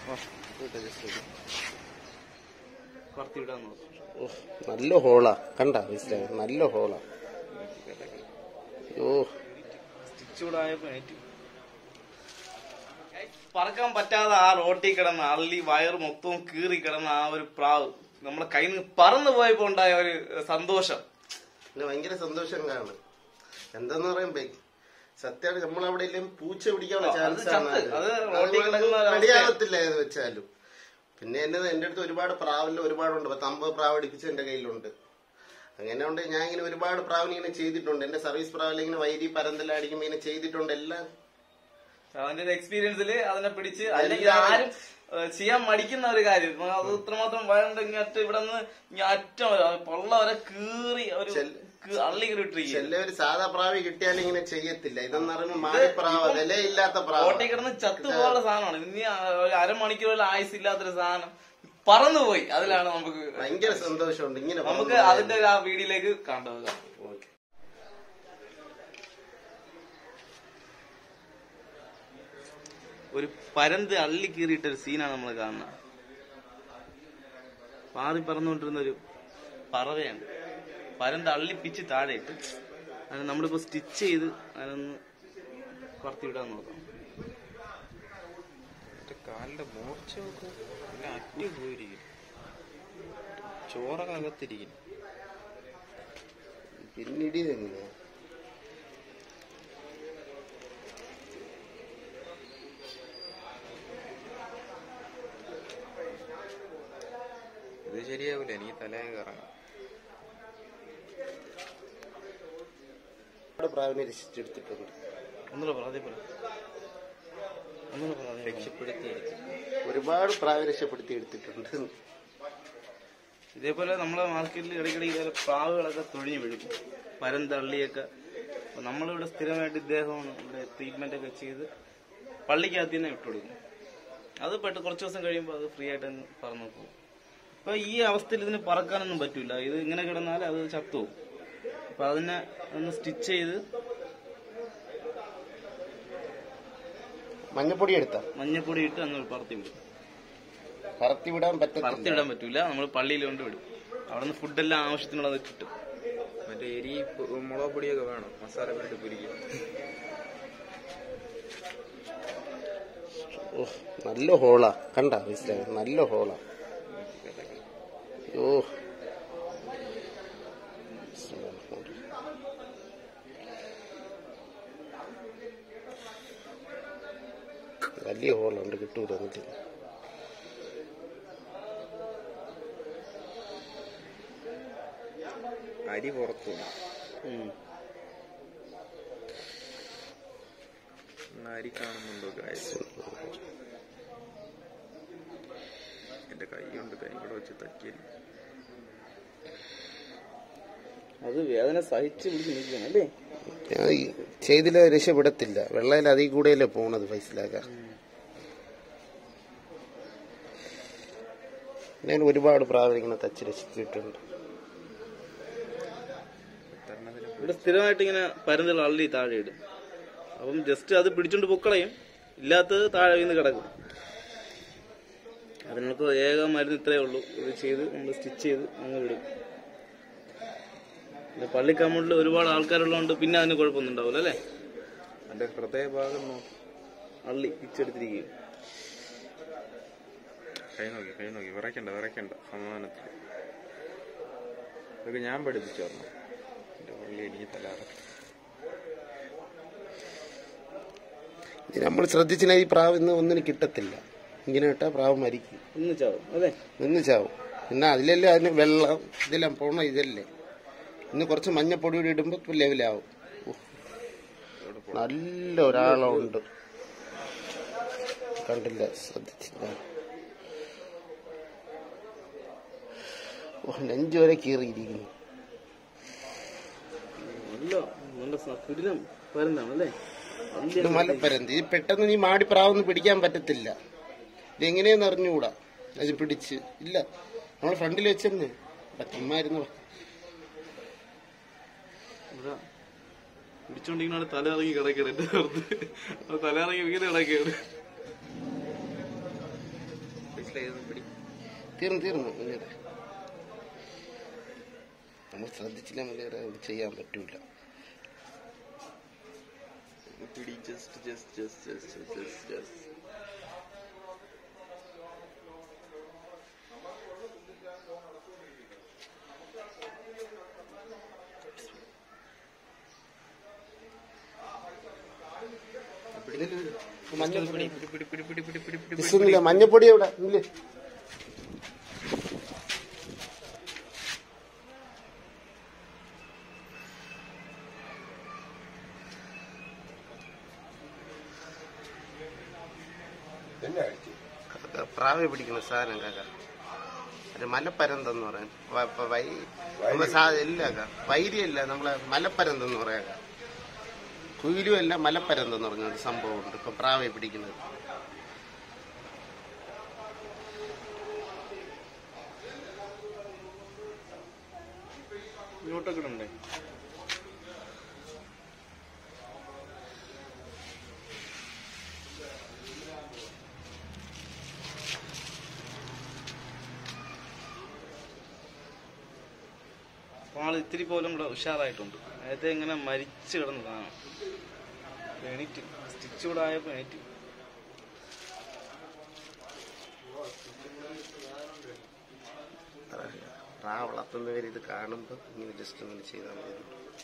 പറത്തി വിടാൻ നോക്കാം ഓ, നല്ല ഹോളാ കണ്ട മനസ്സിലായോ നല്ല ഹോളാ ഓ സ്റ്റിച്ചൂടായപ്പോ ഏറ്റു പറക്കാൻ പറ്റാതെ ആ റോട്ടിൽ കിടന്ന അള്ളി വയർ മൊത്തവും കീറി കിടന്ന ആ ഒരു പ്രാവ് നമ്മുടെ കയ്യിൽ നിന്ന് പറന്നു പോയപ്പോ ഉണ്ടായ ഒരു സന്തോഷം പിന്നെ ഭയങ്കര സന്തോഷം കാണും എന്താന്ന് പറയുമ്പോ സത്യമാണ് നമ്മളവിടെ ഇല്ലെങ്കിൽ പൂച്ച പിടിക്കാനുള്ള അത് ചാൻസ് ആണ് ചത്ത്. അത് റോട്ടിൽ കിടക്കുന്ന ഒരു റെഡിയാകത്തില്ല ഇത് വെച്ചാലും പിന്നെ എന്നെ എന്റെ അടുത്ത് ഒരുപാട് പ്രാവില് ഒരുപാടുണ്ട് പത്ത് അമ്പത് പ്രാവ് അടിപ്പിച്ച് എന്റെ കയ്യിലുണ്ട് അങ്ങനെ കൊണ്ട് ഞാൻ ഇങ്ങനെ ഒരുപാട് പ്രാവിനെ ഇങ്ങനെ ചെയ്തിട്ടുണ്ട് എന്റെ സർവീസ് പ്രാവിൽ ഇങ്ങനെ വൈരി പരന്തല അടിക്കുമ്പോ ഇങ്ങനെ ചെയ്തിട്ടുണ്ട് എല്ലാം അതിന്റെ ഒരു എക്സ്പീരിയൻസിൽ അതിനെ പിടിച്ച് അല്ലെങ്കിൽ ആരും ഏഹ്, ചെയ്യാൻ മടിക്കുന്ന ഒരു കാര്യം അത് ഇത്രമാത്രം വയറുണ്ട് ഇങ്ങോട്ട് ഇവിടെ നിന്ന് ഇങ്ങ് അറ്റം വരെ പൊള്ള വരെ കീറി ഒരു കീ- അള്ളി കീറിട്ടിരിക്കുക എല്ലാവരും സാധാ പ്രാവി കിട്ടിയാലും ഇങ്ങനെ ചെയ്യത്തില്ല ഇതെന്ന് പറയുമ്പോൾ മാറിപ്രാവ് വിലയില്ലാത്ത പ്രാവ് റോട്ടിൽ കിടന്ന് ചത്തുപോലുള്ള സാധനമാണ് ഇനി ആ- ഒരു അരമണിക്കൂർ ആയുസ് ഇല്ലാത്തൊരു സാധനം പറന്നുപോയി അതിലാണ് നമുക്ക് ഭയങ്കര സന്തോഷമുണ്ട് ഇങ്ങനെ നമുക്ക് അതിന്റെ ഒരു ആ വീഡിയോയിലേക്ക് കണ്ടുപോകാം ഓക്കെ ഒരു പരന്ത് അള്ളി കീറിയിട്ട ഒരു സീനാണ് നമ്മൾ കാണുന്നത് പാറി പറന്നുകൊണ്ടിരുന്ന ഒരു പറവയാണ് പരന്ത് അള്ളിപ്പിച്ച് താഴെയിട്ട് അത് നമ്മളിപ്പോ സ്റ്റിച്ച് ചെയ്ത് അതിനൊന്ന് പറത്തി വിടാൻ നോക്കാം കാലിന്റെ മൂർച്ച നോക്കൂ എല്ലാം അറ്റു പോയിരിക്കും ചോറൊക്കെ അകത്തിരിക്കും പിന്നിടി തന്നെ ഇത് ശരിയാവില്ല എനിക്ക് തലയെ കറങ്ങാം ഒരുപാട് പ്രാവിനെ രക്ഷിച്ചെടുത്തിട്ടുണ്ട് ഒന്നുകൂടെ പറ അതേ പോലെ ഒന്നുകൂടെ പറ അതേ പോലെ. രക്ഷപ്പെടുത്തിയിരിക്കും ഒരുപാട് പ്രാവ് രക്ഷപ്പെടുത്തി എടുത്തിട്ടുണ്ട് ഇതേപോലെ നമ്മളെ മാർക്കറ്റിൽ ഇടയ്ക്കിടയ്ക്ക് ഇതുപോലെ പ്രാവുകളൊക്കെ തൊഴിഞ്ഞു വീഴും പരന്തള്ളിയൊക്കെ അപ്പൊ നമ്മളിവിടെ സ്ഥിരമായിട്ട് ഇദ്ദേഹമാണ് ഇവിടെ ട്രീറ്റ്മെന്റ് ഒക്കെ ചെയ്ത് പള്ളിക്കകത്ത് തന്നെ വിട്ടുകൊടുക്കും അത് പെട്ട് കുറച്ച് ദിവസം കഴിയുമ്പോൾ അത് ഫ്രീ ആയിട്ട് അങ്ങ് പറന്നു പോകും അപ്പൊ ഈ അവസ്ഥയിൽ ഇതിന് പറക്കാനൊന്നും പറ്റൂല ഇത് ഇങ്ങനെ കിടന്നാൽ അത് ചത്തുപോകും അപ്പൊ അതിനെ ഒന്ന് സ്റ്റിച്ച് ചെയ്ത് മഞ്ഞപ്പൊടി എടുത്ത മഞ്ഞപ്പൊടി ഇട്ട് അങ്ങ് പറത്തി വിടും പറത്തി വിടാൻ പറത്തി പറ്റത്തില്ല വിടാൻ പറ്റൂല നമ്മൾ പള്ളിയിൽ കൊണ്ട് വിടും അവിടെ നിന്ന് ഫുഡെല്ലാം ആവശ്യത്തിനുള്ളത് കിട്ടും മറ്റേ എരി പു- മുളക് പൊടിയൊക്കെ വേണം മസാല പുരട്ടി പൊരിക്കാൻ ഓ നല്ല ഹോളാ കണ്ട മനസ്സിലായോ നല്ല ഹോളാ ഓ വലിയ ഹോളുണ്ട് കിട്ടൂല എന്നിട്ട് അരി പുറത്തു ഉം. അരി കാണുന്നുണ്ടോ കാര്യം എന്റെ കൈ കൊണ്ട് കൈ കൂടെ വെച്ച് തക്കിയല്ലേ അത് വേദന സഹിച്ച് പിടിച്ച് നിൽക്കണം അല്ലേ ഞാൻ ഈ ചെയ്തില്ല രക്ഷപ്പെടത്തില്ല വെള്ളയിൽ അതിൽ കൂടെയല്ലേ പോണത് ഫൈസിലാക്ക ഞാൻ ഒരുപാട് പ്രാവശ്യം ഇങ്ങനെ തച്ച് രക്ഷിച്ചിട്ടുണ്ട് എത്രണ്ണത്തിന് ഇവിടെ സ്ഥിരമായിട്ട് ഇങ്ങനെ പരന്തുകൾ അള്ളി താഴെ ഇടും അപ്പം ജസ്റ്റ് അത് പിടിച്ചോണ്ട് പൊക്കളയും ഇല്ലാത്തത് താഴെ വീണ് കിടക്കും അതിനൊക്കെ ഏക മരുന്ന് ഇത്രയേ ഉള്ളൂ ഇത് ചെയ്ത് നമ്മൾ സ്റ്റിച്ച് ചെയ്ത് അങ്ങ് വിടും പിന്നെ പള്ളി കമ്മുണ്ടിൽ ഒരുപാട് ആൾക്കാരുള്ളതുകൊണ്ട് പിന്നെ അതിന് കുഴപ്പമൊന്നും ഉണ്ടാവില്ല അല്ലേ എന്റെ ഹൃദയഭാഗം നോക്കി അള്ളി പിച്ചെടുത്തിരിക്കും കൈ നോക്കി കൈ നോക്കി വിറയ്ക്കണ്ട വിറയ്ക്കണ്ട സമാധാനത്തിൽ ഇതൊക്കെ ഞാൻ പഠിപ്പിച്ചു തരണം എന്റെ പള്ളി എനിക്ക് തലാറ ഇത് നമ്മൾ ശ്രദ്ധിച്ചില്ല ഈ പ്രാവ് ഇന്ന് ഒന്നിനും കിട്ടത്തില്ല ഇങ്ങനെ ഇട്ടാ പ്രാവ് മരിക്കും ഒന്ന് ചാവും അല്ലേ നിന്ന് ചാവും പിന്നെ അതിലല്ലേ അതിന് വെള്ളം ഇതെല്ലാം പോണ ഇതല്ലേ ഇന്ന് കുറച്ച് മഞ്ഞപ്പൊടി കൂടി ഇടുമ്പോൾ ലെവലാവും ഉഫ്. നല്ല ഒരാളുണ്ട് കണ്ടില്ല ശ്രദ്ധിച്ചില്ല ഓ നെഞ്ചു വരെ കീറിയിരിക്കുന്നു നല്ല നല്ല സ- കിടിലം പരന്താണ് അല്ലേ അള്ളി ഇത് മലപ്പരന്ത് ഇത് പെട്ടെന്ന് നീ മാടി പ്രാവൊന്നും പിടിക്കാൻ പറ്റത്തില്ല ഇതെങ്ങനെയെന്ന് അറിഞ്ഞുകൂടാ അത് പിടിച്ച് ഇല്ല നമ്മൾ ഫ്രണ്ടിൽ വെച്ചെന്ന് ചുമ്മായിരുന്നു ഇവിടെ പിടിച്ചോണ്ടിരിക്കുന്ന തല ഇറങ്ങി കിടക്കണം എന്റെ പുറത്ത് അത് തല ഇറങ്ങി ഇങ്ങനെ കിടക്കുകയാണ് തീർന്നില്ല ഇത് പിടി തീർന്നു തീർന്നു മുന്നേറെ നമ്മൾ ശ്രദ്ധിച്ചില്ല മുന്നേറെ ഇത് ചെയ്യാൻ പറ്റൂല പിടി just just just just just just മഞ്ഞൾ പിടി പിടി പിടി പിടി പിടി പിടി പിടി പിടി ഇതൊന്നുമില്ല മഞ്ഞപ്പൊടി എവിടെ ഇല്ലേ കാക്ക, പ്രാവെ പിടിക്കുന്ന സാധനം കാക്ക അത് മലപ്പരന്തെന്ന് പറയാൻ വ- വ- വൈ നമ്മളെ സാ ഇല്ല കാക്ക വൈരിയല്ല നമ്മളെ മലപ്പരന്തെന്ന് പറയാം കാക്ക. കുയിലുമല്ല മലപ്പരന്തെന്ന് പറഞ്ഞ ഒരു സംഭവമുണ്ട് ഇപ്പൊ പ്രാവെ പിടിക്കുന്നത് ഇങ്ങോട്ടൊക്കെ ഇടണ്ടേ അപ്പൊ ആള് ഇത്തിരി പോലും ഇവിടെ ഉഷാറായിട്ടുണ്ട് നേരത്തെ ഇങ്ങനെ മരിച്ചു കിടന്ന് കാണാം എണീറ്റ് സ്റ്റിച്ച് കൂടെ ആയപ്പോ എണീറ്റ് പ്രാ വളർത്തുന്നവർ ഇത് കാണുമ്പോൾ ഇങ്ങനെ ജസ്റ്റ് ഇങ്ങനെ ചെയ്താൽ മതി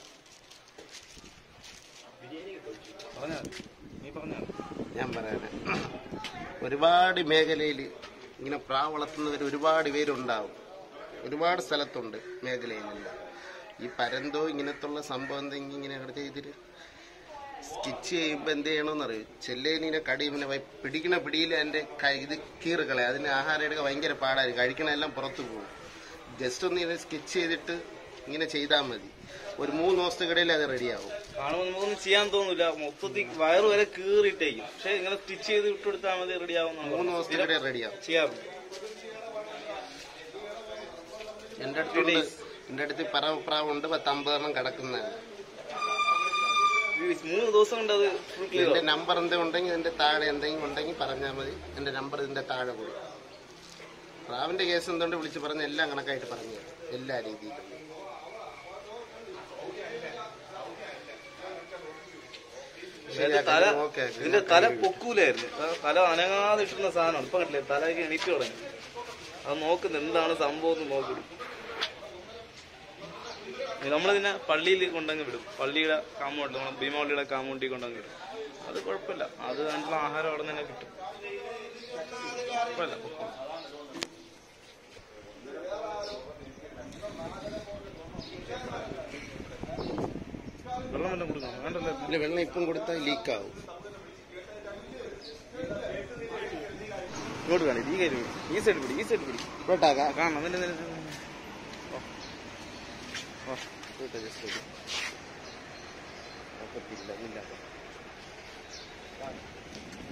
പറഞ്ഞാ മതി. നീ പറഞ്ഞാ മതി. ഞാൻ പറയാന് ഒരുപാട് മേഖലയിൽ ഇങ്ങനെ പ്രാ വളർത്തുന്നവർ ഒരുപാട് പേരുണ്ടാവും ഒരുപാട് സ്ഥലത്തുണ്ട് മേഖലയിലെല്ലാം ഈ പരന്തോ ഇങ്ങനത്തുള്ള സംഭവം എന്തെങ്കിലും ഇങ്ങനെ ഇവിടെ ചെയ്തിട്ട് സ്റ്റിച്ച് ചെയ്യുമ്പോൾ എന്ത് ചെയ്യണമെന്ന് അറിയും ചെല്ലേനിനെ കടി പിന്നെ വൈ- പിടിക്കണ പിടിയിൽ എൻ്റെ കൈ ഇത് കീറുകളെ അതിന് ആഹാരം എടുക്കാൻ ഭയങ്കര പാടായിരിക്കും കഴിക്കണെല്ലാം പുറത്തു പോകും ജസ്റ്റ് ഒന്ന് ഇങ്ങനെ സ്റ്റിച്ച് ചെയ്തിട്ട് ഇങ്ങനെ ചെയ്താൽ മതി ഒരു മൂന്ന് ദിവസത്തിനിടയിൽ അത് റെഡിയാവും കാണുമ്പോൾ നമുക്കൊന്നും ചെയ്യാൻ തോന്നില്ല മൊത്തത്തിൽ വയറ് വരെ കീറിയിട്ടേക്കും പക്ഷെ ഇങ്ങനെ സ്റ്റിച്ച് ചെയ്ത് വിട്ടുകൊടുത്താൽ മതി റെഡി മൂന്ന് ദിവസത്തിനിടയിൽ റെഡിയാവും ചെയ്യാറുണ്ട് എന്റെ അടുത്തുണ്ട് എന്റെ അടുത്ത് പറവ പ്രാവുണ്ട് പത്തമ്പതെണ്ണം കിടക്കുന്നതാണ് ഈ മൂന്ന് ദിവസം കൊണ്ട് അത് ഫുൾ ക്ലിയർ എന്റെ നമ്പർ എന്തെങ്കിലും ഉണ്ടെങ്കിൽ എന്റെ താഴെ എന്തെങ്കിലും ഉണ്ടെങ്കിൽ പറഞ്ഞാൽ മതി എന്റെ നമ്പർ ഇതിന്റെ താഴെ കൊടുക്കും പ്രാവിന്റെ കേസ് എന്തുകൊണ്ട് വിളിച്ച് പറഞ്ഞ എല്ലാം കണക്കായിട്ട് പറഞ്ഞു തരാം. എല്ലാ രീതിയിലും ഇതിന്റെ തല ഓക്കെ ഇതിന്റെ തല പൊക്കൂലായിരുന്നു ആ തല അനങ്ങാതെ ഇട്ടുന്ന സാധനമാണ് ഇപ്പൊ കണ്ടില്ലേ തലയൊക്കെ എണീറ്റ് തുടങ്ങി അത് നോക്കുന്നത് എന്താണ് സംഭവം എന്ന് നോക്കും നമ്മളിതിനെ പള്ളിയിൽ കൊണ്ടങ്ങ് വിടും പള്ളിയുടെ കാമ്പൗണ്ട് നമ്മളെ ഭീമാവള്ളിയുടെ കാമ്പൗണ്ടിൽ കൊണ്ടങ്ങ് വിടും അത് കുഴപ്പമില്ല അത് അതിനുള്ള ആഹാരം അവിടെ നിന്ന് തന്നെ കിട്ടും കുഴപ്പമില്ല പൊക്കോളും. വെള്ളം വല്ലതും കൊടുക്കണം വേണ്ടല്ലോ ഇല്ല വെള്ളം ഇപ്പം കൊടുത്താൽ ലീക്കാവും ഇങ്ങോട്ട് കാണി ഈ കയറി ഈ സൈഡ് പിടി ഈ സൈഡ് പിടി ഇങ്ങോട്ടാകാം കാണണം അതിന്റെ നില- ഓ. ജസ്റ്റ് ഒക്കത്തില്ല ഇല്ല